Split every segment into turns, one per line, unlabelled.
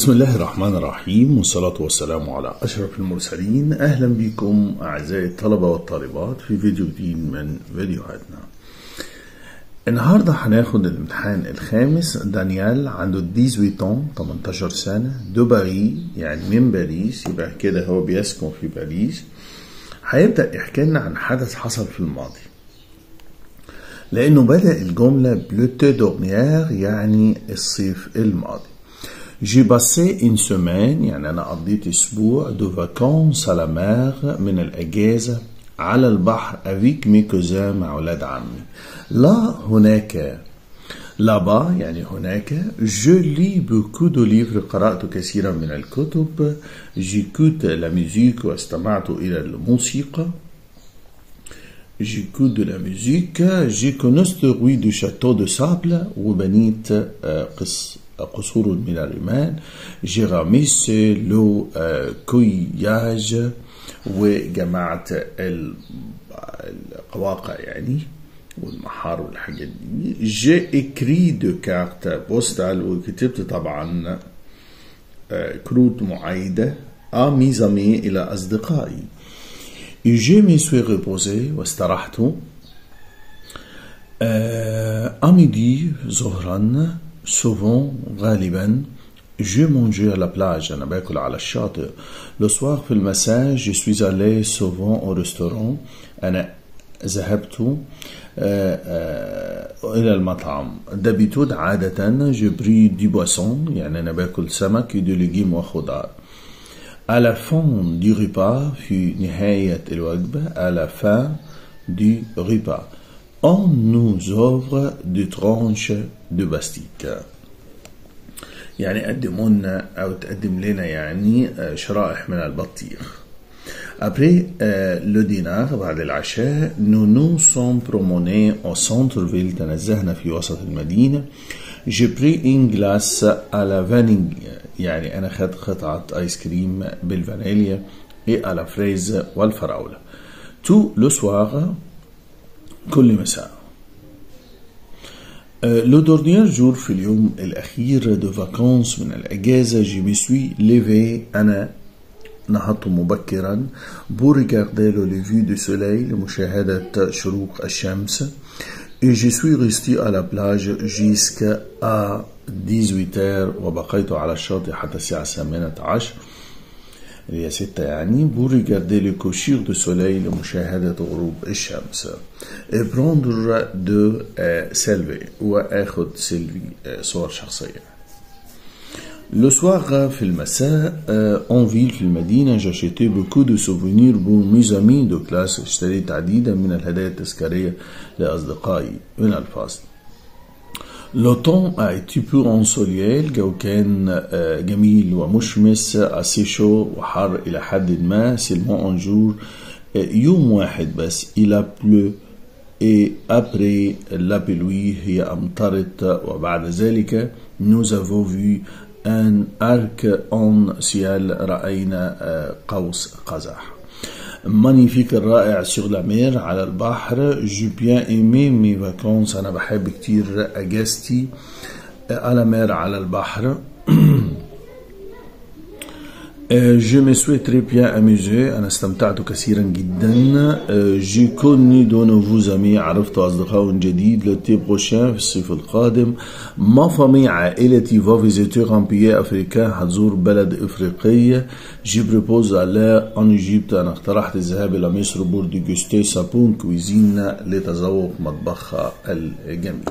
بسم الله الرحمن الرحيم والصلاة والسلام على أشرف المرسلين أهلا بكم أعزائي الطلبة والطالبات في فيديو جديد من فيديوهاتنا النهاردة هناخد الامتحان الخامس دانيال عنده 18 18 سنة دو باري يعني من باريس يبقى كده هو بيسكن في باريس هيبدأ يحكي لنا عن حدث حصل في الماضي لأنه بدأ الجملة بلوتو دورنيير يعني الصيف الماضي J'ai passé une semaine يعني أنا قضيت أسبوع دو فاكونس على مار من الأجازة على البحر avec mes cousins مع أولاد عمي لا هناك là-bas يعني هناك je lis beaucoup de livres قرأت كثيرا من الكتب j'écoute la musique واستمعت إلى الموسيقى J'écoute de la musique, j'ai construit du château de sable وبنيت قص قصور من الرمال j'ai ramassé le كوياج وجمعت القواقع يعني والمحار والحاجات دي j'ai écrit de cartes postales وكتبت طبعا كروت معايدة à mes amis إلى أصدقائي Et je me suis reposé واسترحت à midi ظهرا souvent غالبا je mangeais à la plage أنا باكل على الشاطئ le soir في المساء je suis allé souvent au restaurant أنا ذهبت إلى المطعم d'habitude عادة je pris du poisson يعني أنا باكل سمك de légumes وخضار à la fin du repas في نهاية الوجبة à la fin du repas on nous offre des tranches de bastique يعني قدموا لنا أو تقدم لنا يعني شرائح من البطيخ Après euh, le dîner بعد العشاء nous nous sommes promenés au centre-ville تنزهنا في وسط المدينة J'ai pris une glace à la vanille يعني أنا خدت قطعة آيس كريم بالفانيليا et à la fraise والفراولة tout le soir كل مساء لو دورنيير جور في اليوم الأخير دو فاكونس من الأجازة جي مي سوي ليفي أنا نهضت مبكرا بور ريغاردي لو ليفي دو سولاي لمشاهدة شروق الشمس et je suis resté à la plage jusqu'à 18h وبقيت على الشاطئ حتى الساعة الثامنة عشر اللي هي ستة يعني بور ريغاردي لو كوشير دو سوليل لمشاهدة غروب الشمس بروندر دو سيلفي وآخد سيلفي صور شخصية لو سوار في المساء اون فيل في المدينة جاشيتي بوكو دو سوفونير بو ميزامي دو كلاس اشتريت عديدا من الهدايا التذكارية لأصدقائي من الفصل لو طون a été peu ensoleillé الجو كان جميل ومشمس assez chaud وحار إلى حد ما seulement un jour يوم واحد بس il a plu et après la pluie هي أمطرت وبعد ذلك nous avons vu un arc en ciel رأينا قوس قزح مانيفيك الرائع سور لا مير على البحر جو بيان ايمي مي فاكونس انا بحب كتير اجازتي على مير على البحر Je me suis très bien amusé أنا استمتعت كثيرا جدا J'ai connu de nouveaux amis عرفت أصدقاء جديد l'été prochain في الصيف القادم ما famille عائلتي va visiter un pays africain هتزور بلد إفريقية J'ai proposé aller en Égypte أنا اقترحت الذهاب إلى مصر بور ديجوستي سابون كويزين لتذوق مطبخها الجميل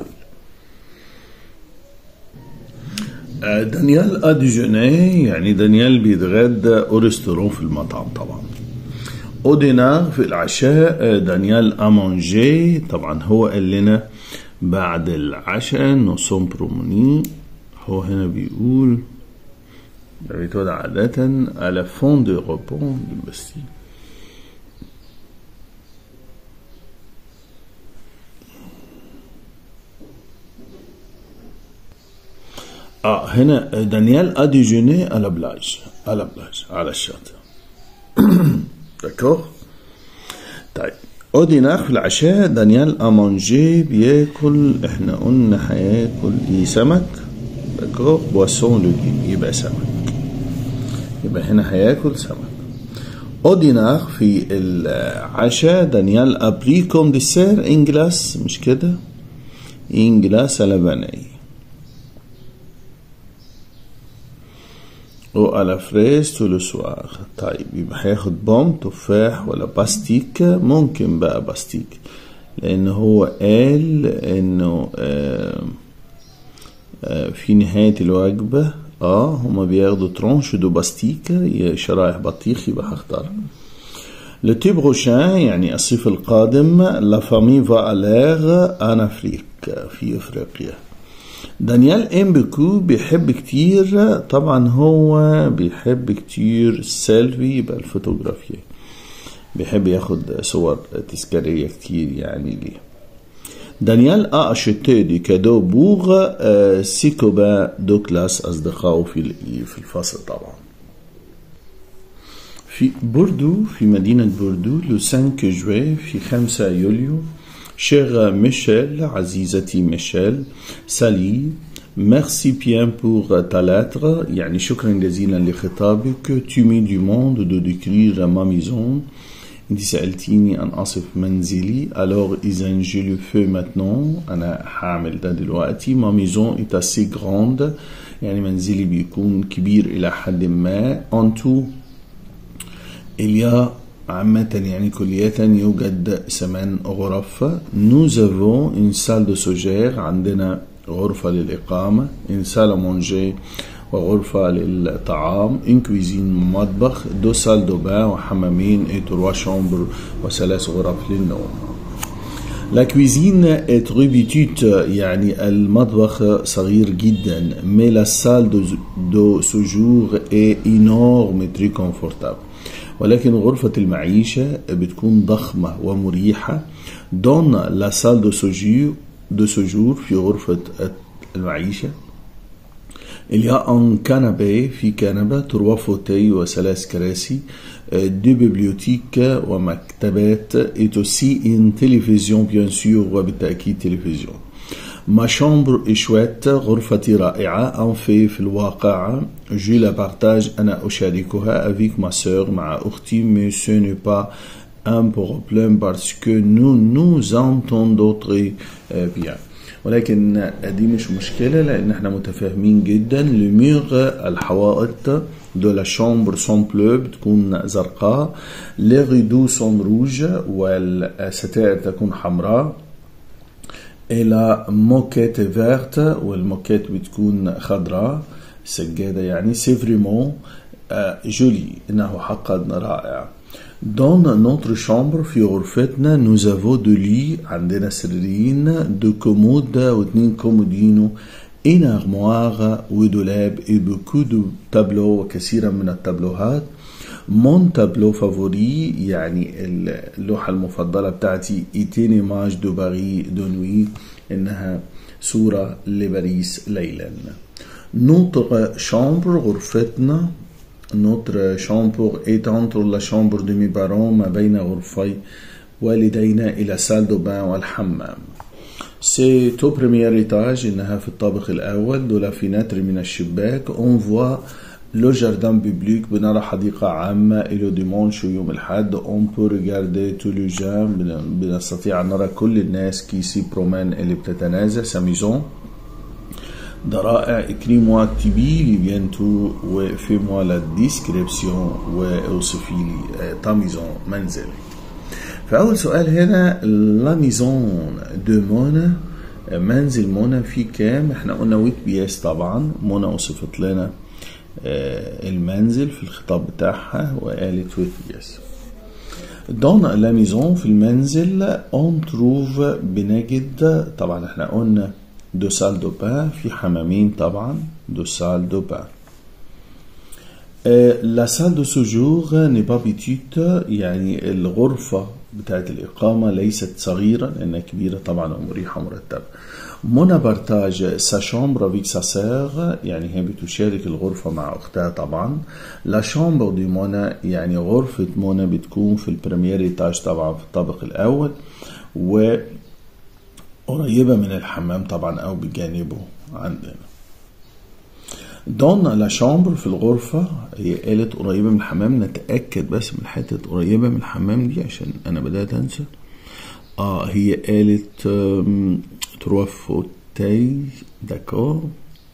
دانيال اديجوني يعني دانيال بيتغدى او ريستورون في المطعم طبعا اودينا في العشاء دانيال امونجي طبعا هو قال لنا بعد العشاء نوسوم بروموني هو هنا بيقول بيتود عادة على فون دو روبون بالبستي اه هنا دانيال ا ديجوني على بلاج على بلاج على الشاطئ داكور طيب اوديناخ في العشاء دانيال امونجي بياكل احنا قلنا هياكل دي سمك داكور بواسون لوجي يبقى سمك يبقى هنا هياكل سمك اودينار في العشاء دانيال ابري كوم ديسير انجلاس مش كده انجلاس لبني او على فريز تو لو سوار طيب يبقى هياخد بوم تفاح ولا باستيك ممكن بقى باستيك لان هو قال انه آه آه في نهاية الوجبة اه هما بياخدوا ترونش دو باستيك شرايح بطيخ يبقى هختار لو تي بروشان يعني الصيف القادم لا فامي فا اليغ ان افريك في افريقيا دانيال ام بكو بيحب كتير طبعا هو بيحب كتير السيلفي يبقى الفوتوغرافيا بيحب ياخد صور تذكارية كتير يعني ليه دانيال a acheté des cadeaux pour euh, ses copains de classe أصدقائه في في الفصل طبعا في بوردو في مدينة بوردو لو 5 جوي في 5 يوليو شير ميشيل عزيزتي ميشيل سالي Merci bien pour ta lettre يعني شكرا جزيلا لخطابك Tu mets du monde de décrire ma maison انت سألتيني عن أصف منزلي alors إذا je le fais maintenant أنا هعمل ده دلوقتي ma maison est assez grande يعني منزلي بيكون كبير إلى حد ما en tout il y a عامة يعني كلية يوجد ثمان غرف nous avons une salle de séjour عندنا غرفة للإقامة une salle à manger وغرفة للطعام إن كويزين مطبخ دو سال دو بان وحمامين اي تروا شامبر وثلاث غرف للنوم لا كويزين est très petite يعني المطبخ صغير جدا mais la salle de, de séjour est énorme et très confortable ولكن غرفة المعيشة بتكون ضخمة ومريحة دون لا سال دو سوجور دو سوجور في غرفة المعيشة Il y a un canapé في كنبة تروا فوتي وثلاث كراسي دو بيبليوتيك ومكتبات et aussi une télévision bien sûr وبالتأكيد تلفزيون ما شامبر إشوات غرفتي رائعة أن في في الواقع جو لا بارتاج أنا أشاركها avec ma sœur مع أختي mais ce n'est pas un problème parce que nous nous entendons très bien ولكن دي مش مشكلة لأن احنا متفاهمين جدا لميغ الحوائط دو لا شامبر سون بلو بتكون زرقاء لي ريدو سون روج والستائر تكون حمراء إلى موكيت فيرت والموكيت بتكون خضراء سجادة يعني سي فريمون جولي إنه حقا رائع Dans notre chambre في غرفتنا nous avons deux lits عندنا سريرين deux commodes واثنين كومودينو une armoire ودولاب et beaucoup de tableaux وكثيرا من التابلوهات mon tableau favori يعني اللوحة المفضلة بتاعتي ايتين ايماج دو باري دو نوي انها صورة لباريس ليلا notre chambre غرفتنا notre chambre est entre la chambre de mes parents ما بين غرفي والدينا إلى salle de bain والحمام سي تو بريمير ايتاج انها في الطابق الاول دولا فيناتر من الشباك اون فوا لو جاردان بيبليك بنرى حديقة عامة إلو ديمونش ويوم الحد اون بو ريغاردي تو لو جان بنستطيع أن نرى كل الناس كي سي برومان اللي بتتنازع ساميزون ده رائع اكريموا اكتبي لي بيانتو وفي موا لا ديسكريبسيون واوصفي لي تا ميزون منزل فأول سؤال هنا لا ميزون دو مونا منزل منى في كام احنا قلنا ويت بياس طبعا منى وصفت لنا المنزل في الخطاب بتاعها وقالت ويت بياس دون لا ميزون في المنزل اون تروف بنجد طبعا احنا قلنا دو سال دو بان في حمامين طبعا دو سال دو بان لا سال دو سوجور ني با بيتيت يعني الغرفة بتاعت الإقامة ليست صغيرة لأنها كبيرة طبعا ومريحة ومرتبة منى بارتاج سا شامبر افيك سا سير يعني هي بتشارك الغرفة مع أختها طبعا لا شامبر دي منى يعني غرفة منى بتكون في البريمير ايتاج طبعا في الطابق الأول و قريبة من الحمام طبعا أو بجانبه عندنا دون لا شامبر في الغرفة هي قالت قريبة من الحمام نتأكد بس من حتة قريبة من الحمام دي عشان أنا بدأت أنسى اه هي قالت تروا فوتاي داكور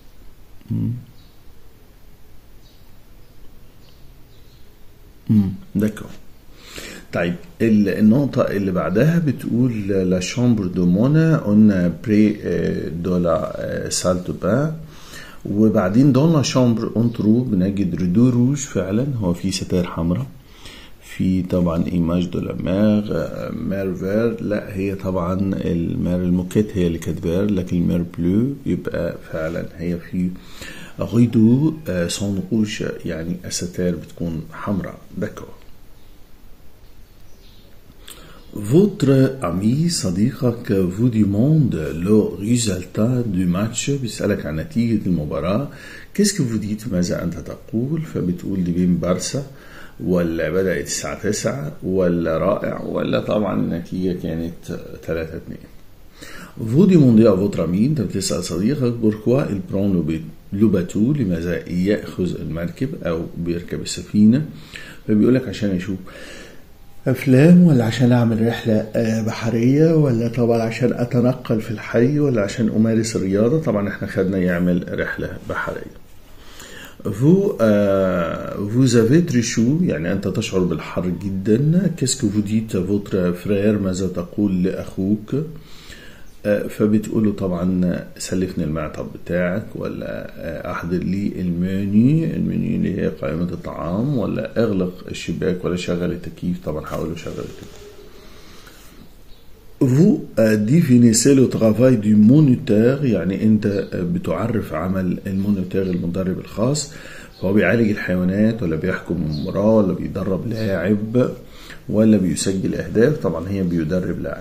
داكور طيب النقطة اللي بعدها بتقول لا شامبر دو مونا قلنا بري دو لا سال دو بان وبعدين دون لا شامبر اونترو بنجد ريدو روج فعلا هو في ستائر حمراء في طبعا ايماج دو لا مير مير فير لا هي طبعا المير الموكيت هي اللي كانت فير لكن المير بلو يبقى فعلا هي في غيدو سون روج يعني الستائر بتكون حمراء داكور Votre ami صديقك vous demande le résultat du match بيسألك عن نتيجة المباراة qu'est-ce que vous dites ماذا أنت تقول فبتقول دي بين بارسا ولا بدأت الساعة 9 ولا رائع ولا طبعا النتيجة كانت 3 2 Vous demandez à votre ami أنت بتسأل صديقك pourquoi il prend le bateau لماذا يأخذ المركب أو بيركب السفينة فبيقول لك عشان يشوف أفلام ولا عشان أعمل رحلة بحرية ولا طبعا عشان أتنقل في الحي ولا عشان أمارس الرياضة طبعا احنا خدنا يعمل رحلة بحرية vous euh, vous avez très chaud يعني أنت تشعر بالحر جدا qu'est-ce que vous dites à votre frère ماذا تقول لأخوك فبتقول له طبعا سلفني المعطب بتاعك ولا احضر لي المنيو المنيو اللي هي قائمة الطعام ولا اغلق الشباك ولا شغل التكييف طبعا هقول له شغل التكييف Vous définissez le travail du moniteur يعني أنت بتعرف عمل المونيتور المدرب الخاص فهو بيعالج الحيوانات ولا بيحكم المباراة ولا بيدرب لاعب ولا بيسجل أهداف طبعا هي بيدرب لاعب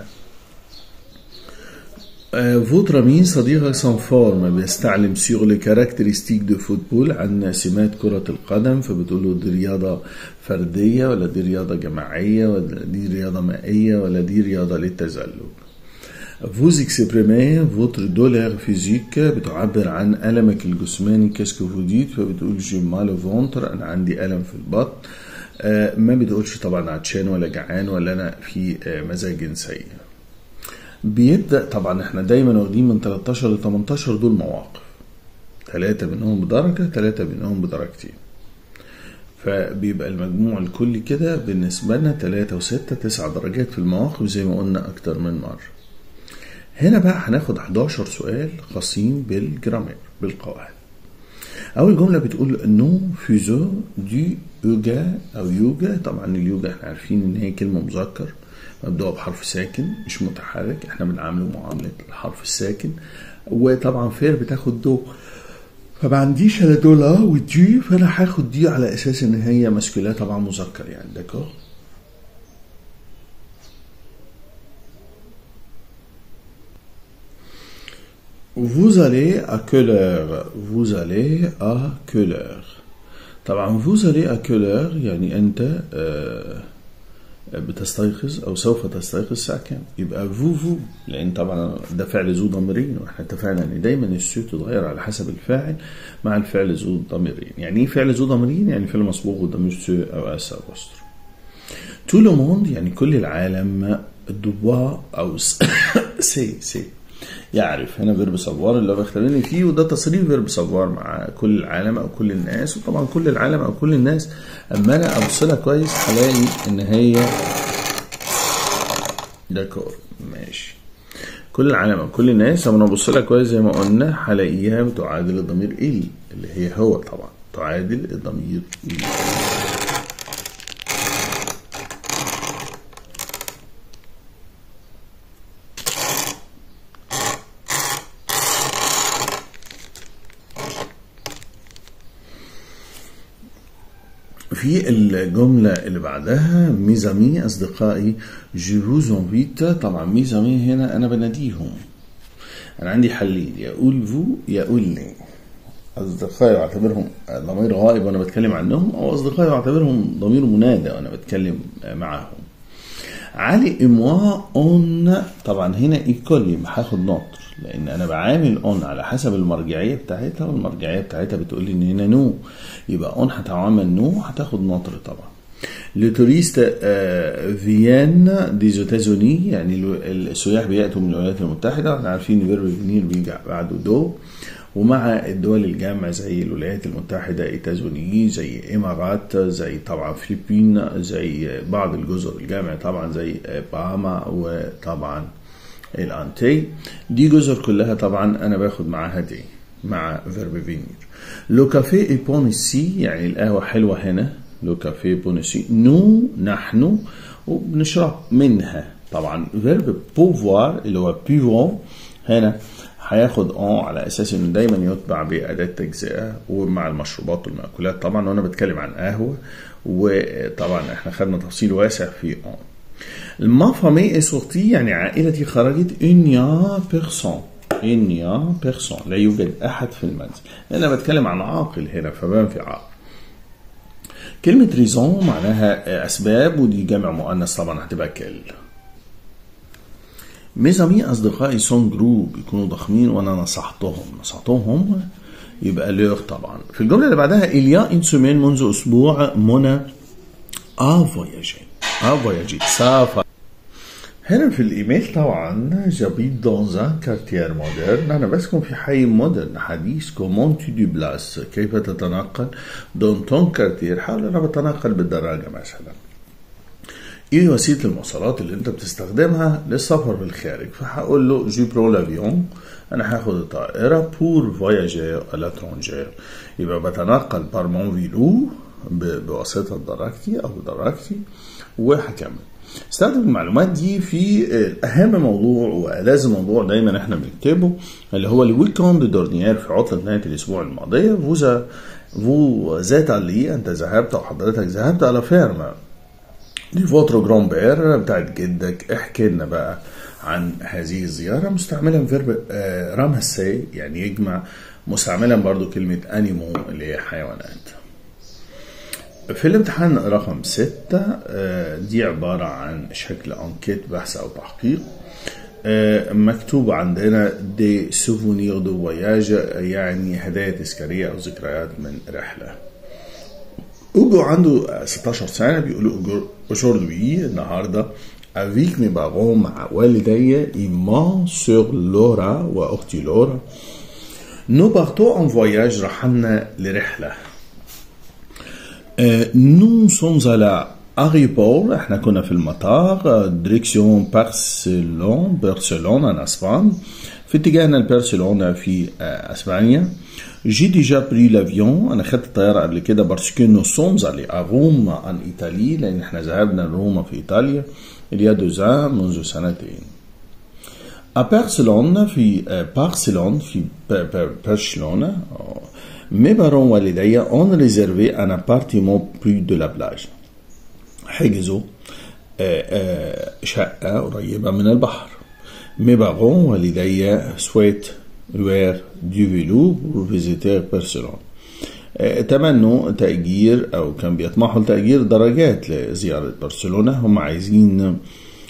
فوتر مين صديقك سانفورم بيستعلم سيغ لي كاركترستيك دو فوتبول عن سمات كرة القدم فبتقول له دي رياضة فردية ولا دي رياضة جماعية ولا دي رياضة مائية ولا دي رياضة للتزلج Vous exprimez votre douleur physique بتعبر عن ألمك الجسماني كاسكو فو ديت فبتقول جو مال فونتر أنا عندي ألم في البطن ما بتقولش طبعا عطشان ولا جعان ولا أنا في مزاج سيء بيبدا طبعا احنا دايما واخدين من 13 ل 18 دول مواقف ثلاثة منهم بدرجة ثلاثة منهم بدرجتين فبيبقى المجموع الكلي كده بالنسبة لنا ثلاثة وستة تسع درجات في المواقف زي ما قلنا أكتر من مرة هنا بقى هناخد 11 سؤال خاصين بالجرامير بالقواعد أول جملة بتقول نو فيزو دي يوجا أو يوجا طبعا اليوجا احنا عارفين إن هي كلمة مذكر مبدوء بحرف ساكن مش متحرك احنا بنعامله معاملة الحرف الساكن وطبعا فير بتاخد دو فما عنديش الا دو لا ودي فانا هاخد دي على اساس ان هي ماسكولا طبعا مذكر يعني داكور Vous allez à quelle heure Vous allez à quelle heure طبعا vous allez à quelle heure يعني انت آه بتستيقظ او سوف تستيقظ الساعه كام يبقى فو فو لان طبعا ده فعل ذو ضميرين واحنا اتفقنا ان دايما السو تتغير على حسب الفاعل مع الفعل ذو ضميرين يعني ايه فعل ذو ضميرين يعني فعل مسبوق قدام سو او اس او استر تو لو موند يعني كل العالم دوا او سي سي يعرف هنا فيرب سافوار اللي هو بيختبرني فيه وده تصريف فيرب سافوار مع كل العالم او كل الناس وطبعا كل العالم او كل الناس اما انا ابص لها كويس هلاقي ان هي داكور ماشي كل العالم او كل الناس لما ابص لها كويس زي ما قلنا هلاقيها بتعادل الضمير ال اللي هي هو طبعا تعادل الضمير ال في الجملة اللي بعدها ميزامي أصدقائي جيفوز انفيت طبعا ميزامي هنا أنا بناديهم أنا عندي حلين يا أقول فو يا أقول لي أصدقائي أعتبرهم ضمير غائب وأنا بتكلم عنهم أو أصدقائي أعتبرهم ضمير منادى وأنا بتكلم معهم علي اموا اون طبعا هنا ايكول يبقى هاخد نوتر لان انا بعامل اون على حسب المرجعيه بتاعتها والمرجعيه بتاعتها بتقول لي ان هنا نو يبقى اون هتعامل نو هتاخد نوتر طبعا لو توريست فيان دي زوتازوني يعني السياح بياتوا من الولايات المتحده احنا عارفين فيرب فينير بيجي بعده دو ومع الدول الجامعة زي الولايات المتحدة ايتازوني زي امارات زي طبعا فلبين زي بعض الجزر الجامعة طبعا زي باهاما وطبعا الانتي دي جزر كلها طبعا انا باخد معاها دي مع فيرب فينير لو كافي اي بونيسي يعني القهوة حلوة هنا لو كافي بونيسي نو نحن وبنشرب منها طبعا فيرب بوفوار اللي هو بيفون هنا هياخد اه على اساس انه دايما يتبع باداه تجزئه ومع المشروبات والمأكولات طبعا وانا بتكلم عن قهوه وطبعا احنا خدنا تفصيل واسع في اه ما فامي سورتي يعني عائلتي خرجت ان يا بيرسون ان يا بيرسون لا يوجد احد في المنزل انا بتكلم عن عاقل هنا فبنفي عاقل كلمة ريزون معناها أسباب ودي جمع مؤنث طبعا هتبقى كل ميزامي أصدقائي سون جروب يكونوا ضخمين وأنا نصحتهم نصحتهم يبقى لور طبعا في الجملة اللي بعدها إليا إن سومين منذ أسبوع منى آ فواياجي آ فواياجي سافر هنا في الايميل طبعا جابيت دون كارتير مودرن انا بسكن في حي مودرن حديث كومون تو دي بلاس كيف تتنقل دون تون كارتير حاول انا بتنقل بالدراجه مثلا ايه وسيله المواصلات اللي انت بتستخدمها للسفر بالخارج فهقول له جي برو لافيون انا هاخد الطائره بور فواياجير الاترونجير يبقى بتنقل بار مون فيلو بواسطه دراجتي او دراجتي وهكمل استخدم المعلومات دي في اهم موضوع والازم موضوع دايما احنا بنكتبه اللي هو الويكوند دورنيير في عطله نهايه الاسبوع الماضيه فوزا فو زات لي انت ذهبت او حضرتك ذهبت على فيرما دي فوترو جران بير بتاعت جدك احكي لنا بقى عن هذه الزيارة مستعملا فيرب رامسي يعني يجمع مستعملا برضو كلمة أنيمو اللي هي حيوانات في الامتحان رقم ستة دي عبارة عن شكل أنكيت بحث أو تحقيق مكتوب عندنا دي سوفونير دو فواياج يعني هدايا تذكارية أو ذكريات من رحلة اوجو عنده 16 سنة بيقولوا اوجو aujourd'hui النهاردة avec mes parents مع والدي إيمان سور لورا وأختي لورا نو بارتو ان فواياج رحلنا لرحلة نو سومز على أغيبول احنا كنا في المطار ديريكسيون بارسلون برشلونة اسبان في اتجاهنا لبرشلونة في اسبانيا جي ديجا بري لافيون انا خدت الطياره قبل كده باسكو نو سومز علي روما ان ايطالي لان احنا ذهبنا لروما في ايطاليا اليا دوزان منذ سنتين برشلونة في بارسلون في برشلونة مي بارون والدي اون ريزيرفي ان ابارتيمون بلو دو لا بلاج حجزوا شقة قريبة من البحر مي بارون والدي سويت وير دي فيلو بور فيزيتير برشلونة تمنوا تأجير أو كان بيطمحوا لتأجير درجات لزيارة برشلونة هم عايزين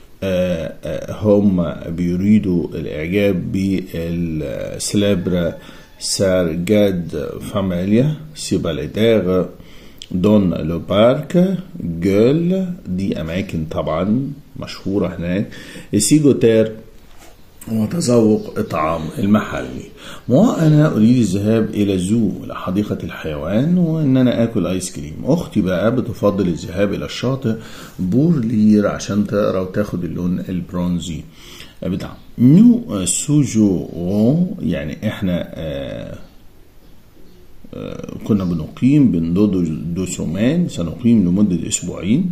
هم بيريدوا الإعجاب بالسلابرا سارجاد فاميليا سيباليدير دون لو بارك جول دي أماكن طبعا مشهورة هناك سيجوتير وتذوق الطعام المحلي وأنا أريد الذهاب إلى الزو إلى حديقة الحيوان وإن أنا آكل آيس كريم أختي بقى بتفضل الذهاب إلى الشاطئ بورلير عشان تقرا وتاخد اللون البرونزي بتاع نيو سوجو يعني إحنا آه آه كنا بنقيم بندودو دو سومان سنقيم لمدة أسبوعين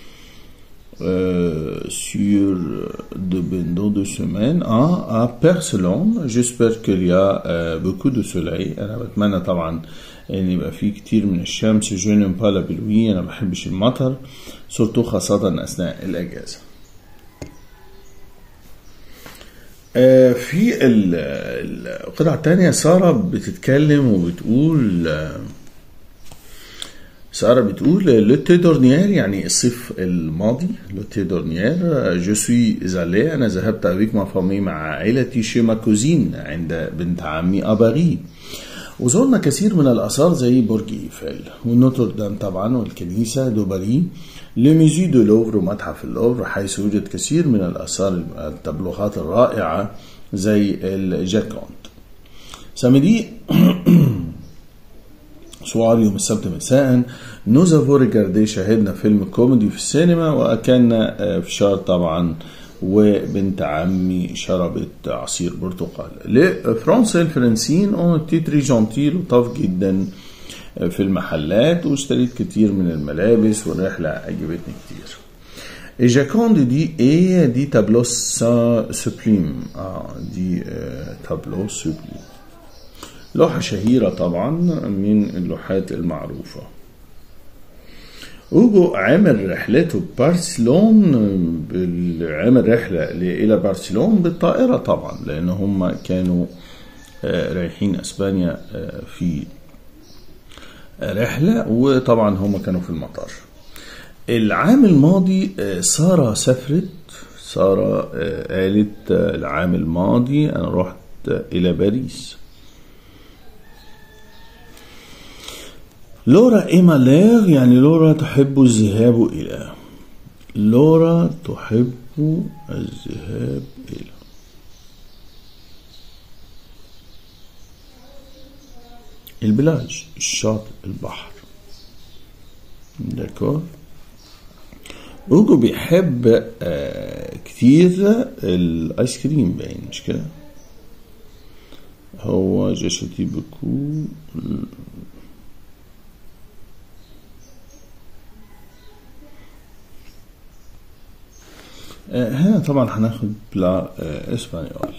Euh, sur de bendo de semaine à, à Barcelone. J'espère qu'il y a euh, beaucoup de soleil. أنا بتمنى طبعا إن يبقى في كتير من الشمس. Je n'aime pas la pluie. أنا ما بحبش المطر. سورتو خاصة أثناء الأجازة. آه في القطعة الثانية سارة بتتكلم وبتقول آه سارة بتقول لو تي دورنيير يعني الصيف الماضي لو تي دورنيير جو سوي زالي انا ذهبت افيك ما فامي مع عائلتي شي ما كوزين عند بنت عمي اباري وزرنا كثير من الآثار زي برج إيفل ونوتردام طبعا والكنيسة دو باري لميزي دو لوفر ومتحف اللوفر حيث يوجد كثير من الآثار التبلوغات الرائعة زي الجاكونت سامدي سوار يوم السبت مساء نوزافو ريجاردي شاهدنا فيلم كوميدي في السينما وأكلنا فشار طبعا وبنت عمي شربت عصير برتقال لفرنسا الفرنسيين اون تيتري جونتي لطاف جدا في المحلات واشتريت كتير من الملابس والرحلة عجبتني كتير جاكوند دي ايه دي تابلو سوبليم اه دي آه تابلو سوبليم لوحة شهيرة طبعا من اللوحات المعروفة اوجو عمل رحلته ببارسلون عمل رحلة إلى بارسلون بالطائرة طبعا لأن هم كانوا رايحين أسبانيا في رحلة وطبعا هم كانوا في المطار العام الماضي سارة سافرت سارة قالت العام الماضي أنا رحت إلى باريس لورا إيمالير يعني لورا تحب الذهاب إلى لورا تحب الذهاب إلى البلاج الشاطئ البحر داكور اوجو بيحب آه كتير الايس كريم باين مش كده هو جاشتي بكو هنا طبعا هناخد بلا اسبانيول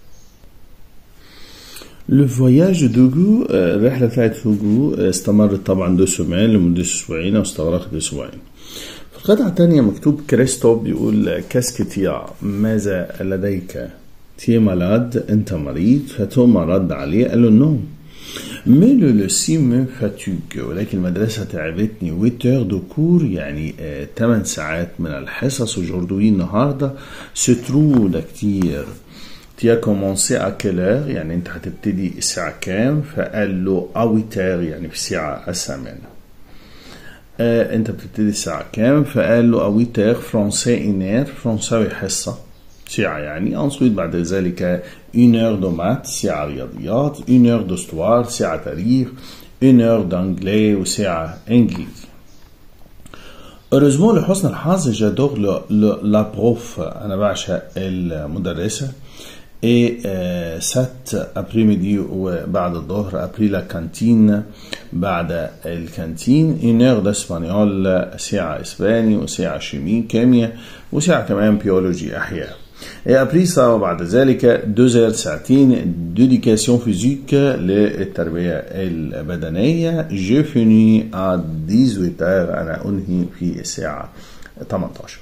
لو فواياج دوغو الرحلة بتاعت هوجو استمرت طبعا دو سومان لمدة أسبوعين أو استغرقت أسبوعين في القطعة الثانية مكتوب كريستوف بيقول كاسكتيا ماذا لديك تي مالاد أنت مريض فتوما رد عليه قال له نو مي لو لو سي مي فاتوك ولكن المدرسة تعبتني 8 heures دو كور يعني 8 ساعات من الحصص وجوردوي النهاردة سترو ده كتير تيا كومونسي ا كيلر يعني انت هتبتدي الساعة كام فقال له اويتير يعني في الساعة الثامنة آه انت بتبتدي الساعة كام فقال له اويتير فرونسي انير فرنساوي حصة ساعة يعني انصويت بعد ذلك une heure de maths ساعة رياضيات une heure d'histoire ساعة تاريخ une heure d'anglais وساعة انجليزي Heureusement لحسن الحظ j'adore la prof أنا بعشق المدرسة et euh, cet après-midi وبعد الظهر après la cantine بعد الكانتين une heure d'espagnol ساعة إسباني وساعة شيمي كيمياء وساعة كمان بيولوجي أحياء Et après ça وبعد ذلك deux heures ساعتين d'éducation physique للتربية البدنية je finis à 18 heures أنا أنهي في الساعة 18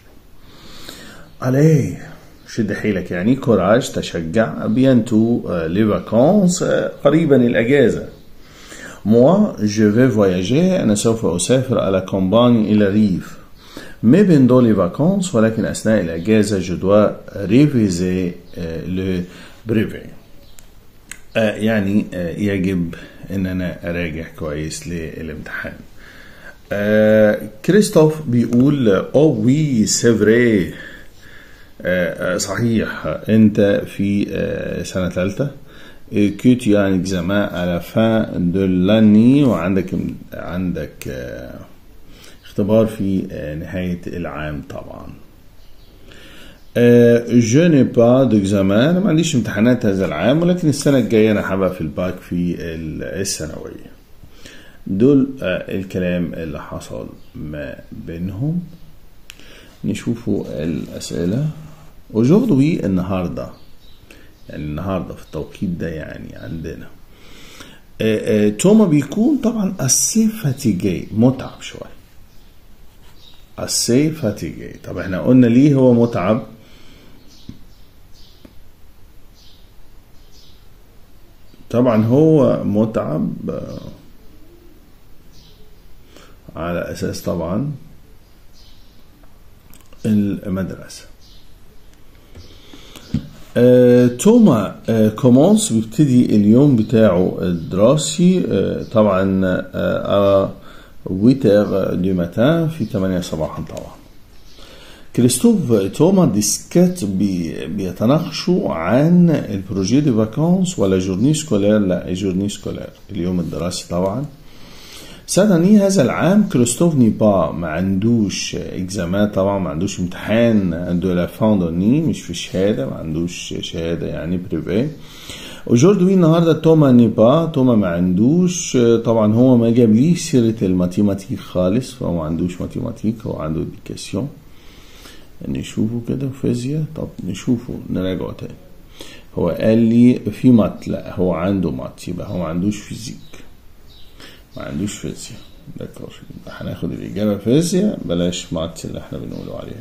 عليه شد حيلك يعني كوراج تشجع بيانتو لي فاكونس قريبا الأجازة moi je vais voyager أنا سوف أسافر على كومباني إلى الريف مي بين لي فاكونس ولكن أثناء الأجازة je dois réviser le brevet يعني يجب ان انا اراجع كويس للامتحان كريستوف بيقول او وي سيفري صحيح انت في سنه ثالثه كنت يعني اكزامان على فان دو لاني وعندك عندك اختبار في نهايه العام طبعا جو ني با ديكزامان انا ما عنديش امتحانات هذا العام ولكن السنه الجايه انا هبقى في الباك في الثانويه دول الكلام اللي حصل ما بينهم نشوفوا الاسئله aujourd'hui النهارده يعني النهارده في التوقيت ده يعني عندنا توما بيكون طبعا اسي فاتيجي متعب شويه اسي فاتيجي طب احنا قلنا ليه هو متعب طبعا هو متعب على أساس طبعا المدرسة آه، توما آه، كومونس بيبتدي اليوم بتاعه الدراسي آه، طبعا آه 8 دو ماتان في 8 صباحا طبعا كريستوف توما ديسكات بي بيتناقشوا عن البروجي دي فاكونس ولا جورني سكولير لا جورني سكولير اليوم الدراسي طبعا سنة هذا العام كريستوف نيبا ما عندوش اكزامات طبعا ما عندوش امتحان دو لا فان دوني مش في الشهادة ما عندوش شهادة يعني بريفي وجوردوي النهارده توما نيبا توما ما عندوش طبعا هو ما جابليش سيرة الماتيماتيك خالص فهو ما عندوش ماتيماتيك هو عنده اديكاسيون نشوفه كده فيزياء طب نشوفه نراجعه تاني هو قال لي في مات لا هو عنده مات يبقى هو ما عندوش فيزيك ما عندوش فيزياء دكتور هناخد الإجابة فيزياء بلاش مات اللي احنا بنقوله عليها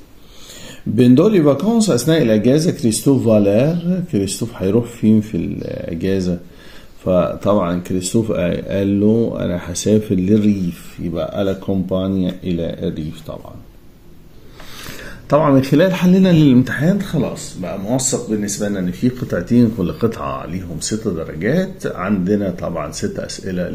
بين دول فاكونس أثناء الأجازة كريستوف فالير كريستوف هيروح فين في الأجازة فطبعا كريستوف قال له أنا هسافر للريف يبقى على كومبانيا إلى الريف طبعا طبعا من خلال حلنا للامتحان خلاص بقى موثق بالنسبه لنا ان في قطعتين كل قطعه عليهم ست درجات عندنا طبعا ست اسئله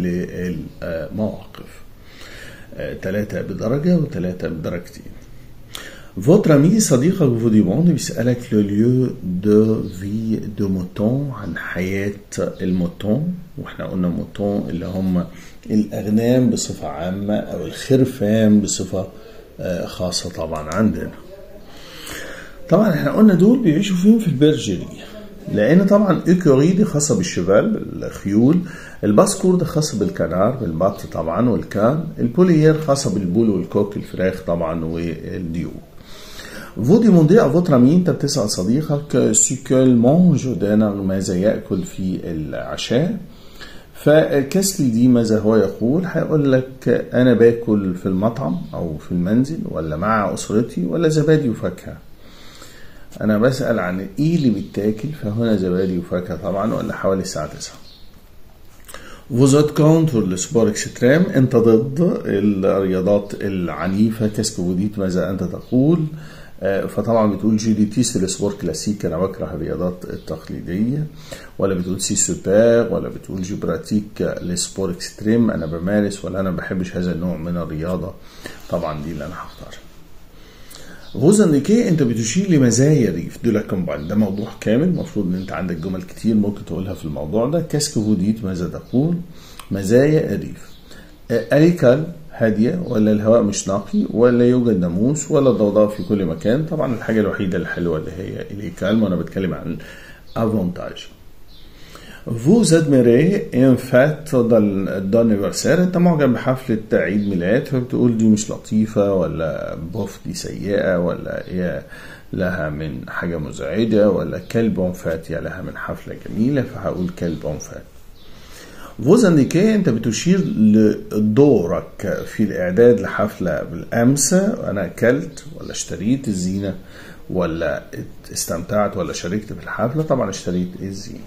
للمواقف ثلاثه بدرجه وثلاثه بدرجتين Votre ami صديقك فوديمون بيسألك لو ليو دو في دو موتون عن حياة الموتون واحنا قلنا موتون اللي هم الأغنام بصفة عامة أو الخرفان بصفة خاصة طبعا عندنا طبعا احنا قلنا دول بيعيشوا فين في البرجري لان طبعا ايكوري دي خاصه بالشبال الخيول الباسكور ده خاص بالكنار بالبط طبعا والكان البوليير خاصه بالبول والكوك الفراخ طبعا والديوك فودي موندي افوتر امي انت بتسال صديقك سيكول مونج دانا ماذا ياكل في العشاء فكاسكي دي ماذا هو يقول هيقول لك انا باكل في المطعم او في المنزل ولا مع اسرتي ولا زبادي وفاكهه انا بسال عن ايه اللي بيتاكل فهنا زبادي وفاكهه طبعا ولا حوالي الساعه 9 فوزات كونتر لسبور اكستريم انت ضد الرياضات العنيفه كاسكوفوديت ماذا انت تقول فطبعا بتقول جي دي تي سي السبور كلاسيك انا بكره الرياضات التقليديه ولا بتقول سي سوبر ولا بتقول جي براتيك لسبور اكستريم انا بمارس ولا انا بحبش هذا النوع من الرياضه طبعا دي اللي انا هختارها غوزنديكي انت بتشير لمزايا الريف دولا كومباين ده موضوع كامل المفروض ان انت عندك جمل كتير ممكن تقولها في الموضوع ده كاسك فوديت ماذا تقول مزايا الريف اريكال هادية ولا الهواء مش نقي ولا يوجد ناموس ولا ضوضاء في كل مكان طبعا الحاجة الوحيدة الحلوة اللي هي الإيكالم وأنا بتكلم عن افونتاج Vous admirez un fête d'anniversaire انت معجب بحفلة عيد ميلاد فبتقول دي مش لطيفة ولا بوف دي سيئة ولا هي لها من حاجة مزعجة ولا كلب فات يا لها من حفلة جميلة فهقول كلب فات فوزنديكي انت بتشير لدورك في الاعداد لحفلة بالامس انا اكلت ولا اشتريت الزينة ولا استمتعت ولا شاركت في الحفلة طبعا اشتريت الزينة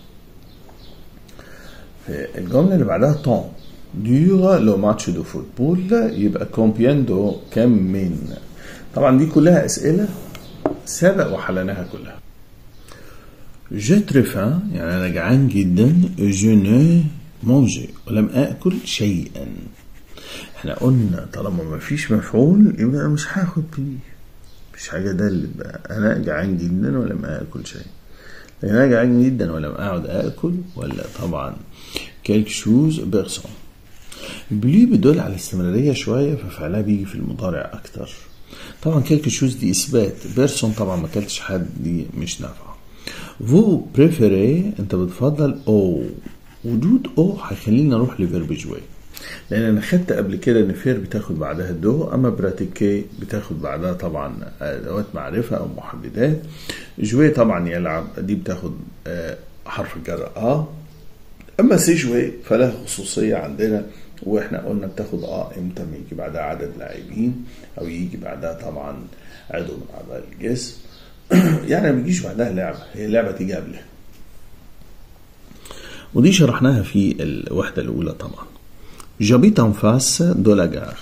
الجملة اللي بعدها طون ديورا لو ماتش دو فوتبول يبقى كومبيان دو كم من طبعا دي كلها اسئلة سبق وحلناها كلها جي تريفان يعني انا جعان جدا جو نو مونجي ولم اكل شيئا احنا قلنا طالما ما فيش مفعول يبقى انا مش هاخد بيه مش حاجه دلت بقى انا جعان جدا ولم اكل شيء لكن انا جعان جدا ولم اقعد اكل ولا طبعا كيلك شوز بيرسون بلي بيدل على الاستمراريه شويه ففعلها بيجي في المضارع اكتر طبعا كيلك شوز دي اثبات بيرسون طبعا ما اكلتش حد دي مش نافعه فو بريفيري انت بتفضل او وجود او هيخليني اروح لفيرب جوي لان انا خدت قبل كده ان فير بتاخد بعدها دو اما براتيكي بتاخد بعدها طبعا ادوات معرفه او محددات جوي طبعا يلعب دي بتاخد حرف الجر اه اما سي جوي فلها خصوصيه عندنا واحنا قلنا بتاخد اه امتى ما يجي بعدها عدد لاعبين او يجي بعدها طبعا عضو من اعضاء الجسم يعني ما بيجيش بعدها لعبه هي لعبه تيجي قبلها ودي شرحناها في الوحده الاولى طبعا j'habite en face de la gare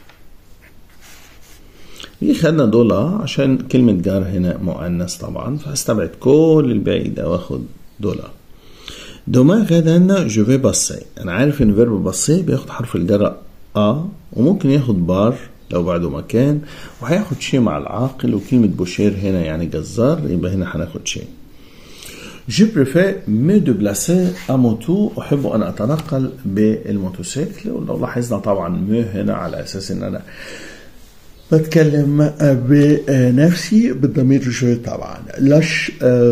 دي خدنا دولار عشان كلمة جار هنا مؤنث طبعا فهستبعد كل الباقي ده واخد دولار دوما غدا جو في باسي انا عارف ان فيرب باسي بياخد حرف الجر ا وممكن ياخد بار لو بعده مكان وهياخد شيء مع العاقل وكلمة بوشير هنا يعني جزار يبقى هنا هناخد شيء جو بريفير مي ديبلاسي ا موتو احب ان اتنقل بالموتوسيكل ولو لاحظنا طبعا مو هنا على اساس ان انا بتكلم بنفسي بالضمير جو طبعا لاش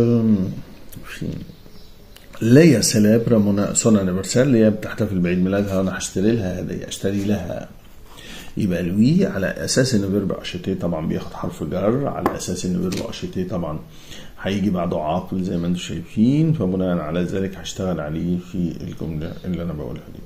ليا سيلبر من سون انيفرسال اللي هي بتحتفل بعيد ميلادها وانا هشتري لها هديه اشتري لها يبقى لوي على اساس ان فيرب اشيتي طبعا بياخد حرف جر على اساس ان فيرب اشيتي طبعا هيجي بعده عاقل زي ما انتم شايفين فبناء على ذلك هشتغل عليه في الجمله اللي انا بقولها دي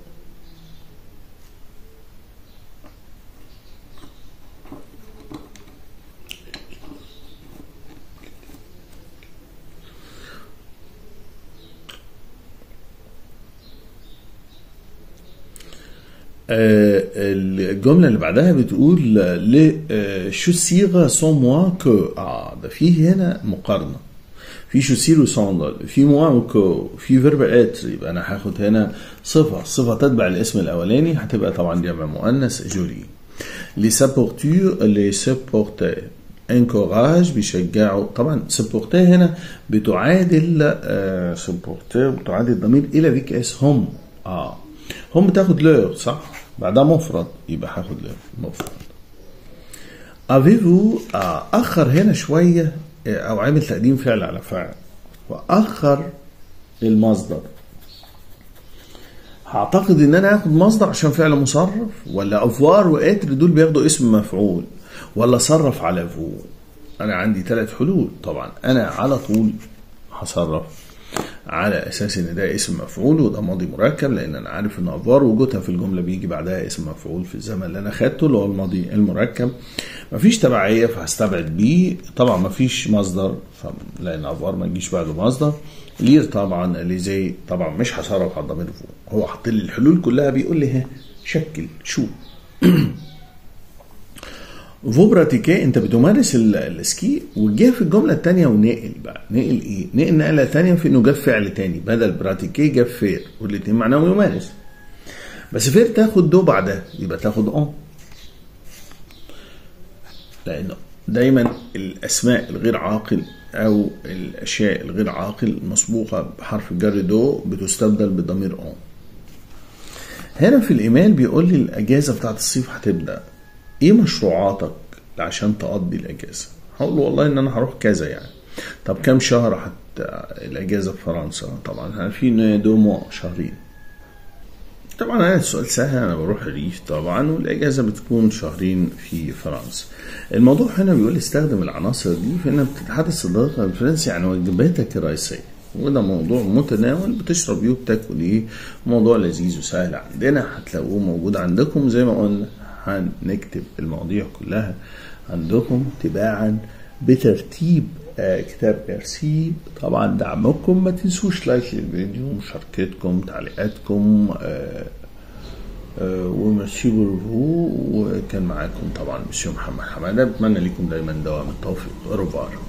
الجملة اللي بعدها بتقول ل شو الصيغة سون موا كو اه ده في هنا مقارنة في شو سير وسون في موا وكو في فيرب اتر يبقى انا هاخد هنا صفة صفة تتبع الاسم الاولاني هتبقى طبعا جمع مؤنث جولي لي سابورتور لي سابورتي انكوراج بيشجعوا طبعا سبورتي هنا بتعادل آه سبورتي بتعادل ضمير الى فيك اس هم اه هم بتاخد لور صح بعدها مفرد يبقى هاخد لور مفرد افيفو اخر هنا شويه او عامل تقديم فعل على فعل واخر المصدر هعتقد ان انا هاخد مصدر عشان فعل مصرف ولا افوار واتر دول بياخدوا اسم مفعول ولا صرف على فو انا عندي ثلاث حلول طبعا انا على طول هصرف على اساس ان ده اسم مفعول وده ماضي مركب لان انا عارف ان افار وجودها في الجمله بيجي بعدها اسم مفعول في الزمن اللي انا خدته اللي هو الماضي المركب مفيش تبعيه فهستبعد بيه طبعا مفيش مصدر لان افار ما تجيش بعده مصدر لير طبعا اللي زي طبعا مش هصرف على الضمير فوق هو حاط لي الحلول كلها بيقول لي ها شكل شو فو براتيكي انت بتمارس السكي وجه في الجمله الثانيه ونقل بقى نقل ايه؟ نقل نقله ثانيه في انه جاب فعل ثاني بدل براتيكي جاب فير والاثنين معناهم يمارس بس فير تاخد دو بعدها يبقى تاخد اون لانه دايما الاسماء الغير عاقل او الاشياء الغير عاقل مسبوقه بحرف الجر دو بتستبدل بضمير اون هنا في الايميل بيقول لي الاجازه بتاعت الصيف هتبدا ايه مشروعاتك عشان تقضي الاجازه هقول له والله ان انا هروح كذا يعني طب كام شهر حتى الاجازه في فرنسا طبعا عارفين دومو شهرين طبعا انا السؤال سهل انا بروح الريف طبعا والاجازه بتكون شهرين في فرنسا الموضوع هنا بيقول استخدم العناصر دي في انك بتتحدث صداقه الفرنسي عن وجباتك الرئيسيه وده موضوع متناول بتشرب ايه وبتاكل ايه موضوع لذيذ وسهل عندنا هتلاقوه موجود عندكم زي ما قلنا هنكتب المواضيع كلها عندكم تباعا بترتيب آه كتاب ميرسي طبعا دعمكم ما تنسوش لايك للفيديو مشاركتكم تعليقاتكم آه آه وميرسي بورفو وكان معاكم طبعا مسيو محمد حماده بتمنى لكم دايما دوام التوفيق ربار